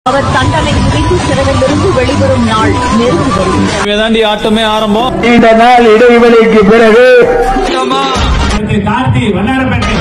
அவர் தண்டனை முடித்து சிறையிலிருந்து வெளிவரும் நாள் நெருங்கி வருகிறது இதாண்டி ஆட்டமே ஆரம்பம் நீண்ட நாள் இடைவெளிக்கு பிறகு திரு கார்த்தி வண்ணாரப்பேட்டை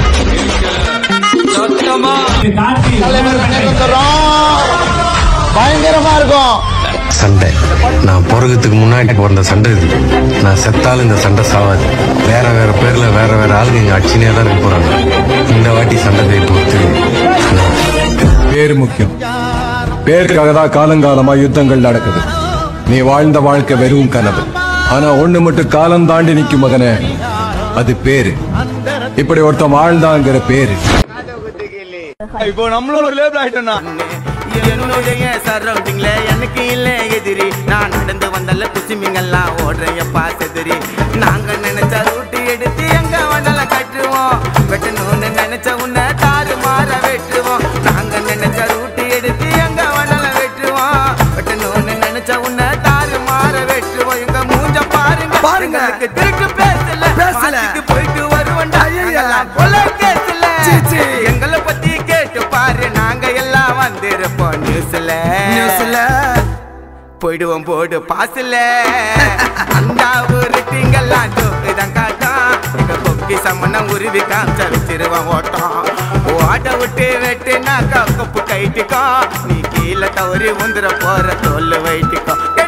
திரு கார்த்தி வண்ணாரப்பேட்டை பயங்கரமா இருக்கும் சண்டை நான் பிறகுறதுக்கு முன்னாடி பிறந்த சண்டை இது நான் செத்தாலும் இந்த சண்டை சாவாது வேற வேற பேர்ல வேற வேற ஆளுங்க இங்க அடிச்சுனே தான் இருக்க போறாங்க இந்த வாட்டி சண்டை ஜெயிப்பு ஒத்து பேர் முக்கியம் பேருக்காக தான் காலங்காலமா யுத்தங்கள் நடக்குது நீ வாழ்ந்த வாழ்க்கை வெறும் கனவு ஆனா ஒண்ணு மட்டும் காலம் தாண்டி நிக்கும் மகனே அது பேரு இப்படி ஒருத்தன் வாழ்ந்தாங்கிற பேரு இப்போ நம்மளும் ஒரு லேபிள் ஆயிட்டோம்னா என்னுடைய சரௌண்டிங்ல எனக்கு இல்ல எதிரி நான் நடந்து வந்தல குசிமிங்கெல்லாம் ஓடுறேன் எப்பா செதிரி நாங்க நினைச்ச ரூட்டு எடுத்து எங்க வந்தாலும் கட்டுவோம் வெட்டணும்னு நினைச்ச உன்னை தாறு மாற வெட்டுவோம் நாங்க நினைச்ச ரூட்டு எடுத்து எங்க வந்தாலும் வெட்டுவோம் வெட்டணும்னு நினைச்ச உன்னை தாறு மாற வெட்டுவோம் எங்க மூஞ்ச பாருங்க பாருங்க திருட்டு பேசல பேசல போயிட்டு வருவோம்டா எல்லாம் கொலை கேசல எங்களை பத்தி கேட்டு பாரு நாங்க எல்லாம் வந்திருப்போம் நியூஸ்ல நியூஸ்ல போயிடுவோம் போடு பாசல அந்த ஒரு திங்கெல்லாம் ஜோக்கு தான் காட்டும் எங்க கொக்கி சம்மனம் உருவி காமிச்ச வச்சிருவான் ஓட்டம் ஓட்ட விட்டு வெட்டுனாக்கா கொப்பு கைட்டுக்கோ நீ கீழே தவறி உந்துற போற தோல் வைட்டுக்கோ